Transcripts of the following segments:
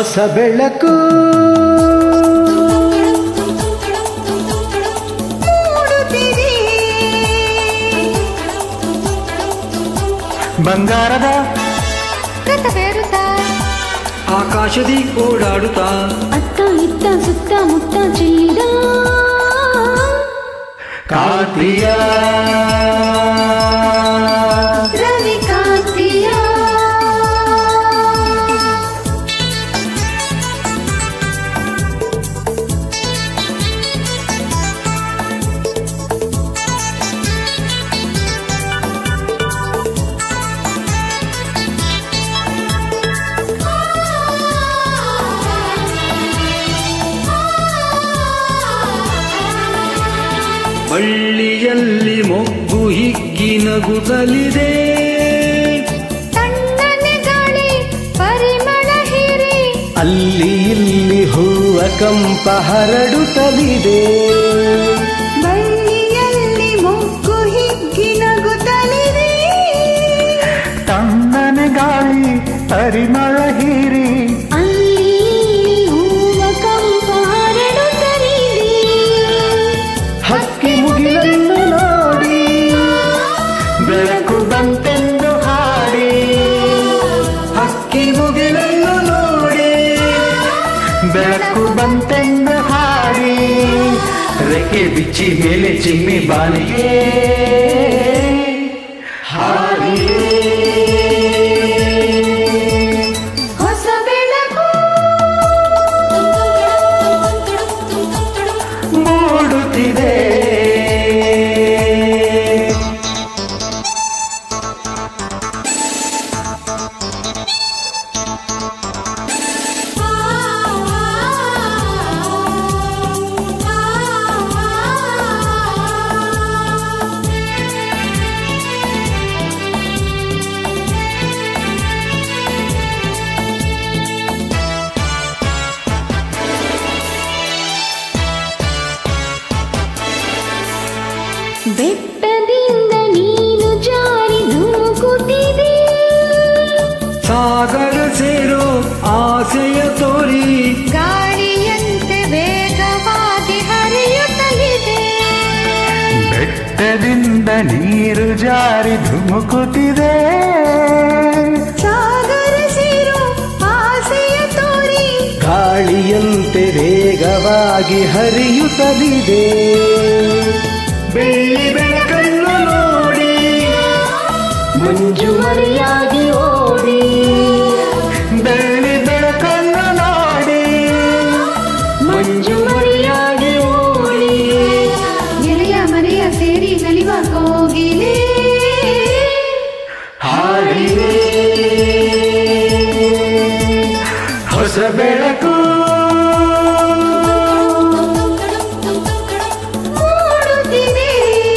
ಹೊಸ ಬೆಳಕು ಮೂಡುತ್ತಿದೆ ಬಂಗಾರದ ರಥ ಬೇರುತ್ತ ಆಕಾಶದಿ ಓಡಾಡುತ್ತಾ ಅತ್ತ ಇತ್ತ ಸುತ್ತ ಮುತ್ತ ಚೆಲ್ಲಿದ ಕಾಂತಿಯ ರವಿಕಾಂತಿಯ ಬಳ್ಳಿಯಲ್ಲಿ ಮೊಗ್ಗು ಹಿಗ್ಗಿ ನಗುತ್ತಲಿದೆ ತಣ್ಣನೆ ಗಾಳಿ ಪರಿಮಳ ಹೀರಿ ಅಲ್ಲಿ ಇಲ್ಲಿ ಹೂವ ಕಂಪ ಹರಡುತ್ತಲಿದೆ ಬಳ್ಳಿಯಲ್ಲಿ ಮೊಗ್ಗು ಹಿಗ್ಗಿ ನಗುತ್ತಲಿದೆ ತಣ್ಣನೆ ಗಾಳಿ ಪರಿಮಳ ಹೀರಿ ಅಲ್ಲಿ ಹೂವ ಕಂಪ ಹರಡುತ್ತಲಿದೆ ಹಕ್ಕಿ ಮುಗಿಲನ್ನು ನೋಡಿ ಬೆಳಕು ಬಂತೆಂದು ಹಾಡಿ ಹಕ್ಕಿ ಮುಗಿಲನ್ನು ನೋಡಿ ಬೆಳಕು ಬಂತೆಂದು ಹಾಡಿ ರೆಕ್ಕೆ ಬಿಚ್ಚಿ ಮೇಲೆ ಚಿಮ್ಮಿ ಬಾನಿಗೆ ಹಾಡಿಯೇ ಹೊಸ ಬೆಳಕು ಮೂಡುತ್ತಿದೆ ಬೆಟ್ಟದಿಂದ ನೀನು ಜಾರಿ ಧುಮುಕುತ್ತಿದೆ ಸಾಗರ ಸೇರೋ ಆಸೆಯ ತೋರಿ ಗಾಳಿಯಂತೆ ವೇಗವಾಗಿ ಹರಿಯುತ್ತಲಿದೆ ಬೆಟ್ಟದಿಂದ ನೀರು ಜಾರಿ ಧುಮುಕುತ್ತಿದೆ ಸಾಗರ ಸೇರೋ ಆಸೆಯ ತೋರಿ ಗಾಳಿಯಂತೆ ವೇಗವಾಗಿ ಹರಿಯುತ್ತಲಿದೆ ಬೆಳ್ಳಿ ಬೆಳಕನ್ನು ನೋಡಿ ಮಂಜು ಮರೆಯಾಗಿ ಓಡಿ ಬೆಳ್ಳಿ ಬೆಳಕನ್ನು ನೋಡಿ ಮಂಜು ಮರೆಯಾಗಿ ಓಡಿ ಗೆಳೆಯ ಮರೆಯ ಸೇರಿ ನಲಿವ ಕೋಗಿಲೆ ಹಾಡಿದೆ ಹೊಸ ಬೆಳಕು ಮೂಡುತ್ತಿದೆ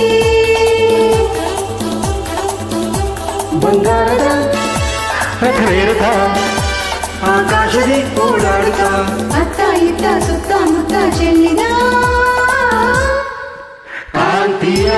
ಬಂಗಾರದ ರಥವೇರುತ್ತ ಆಕಾಶದಿ ಓಡಾಡುತ್ತಾ ಅತ್ತ ಇತ್ತ ಸುತ್ತ ಮುತ್ತ ಚೆಲ್ಲಿದ ಕಾಂತಿಯ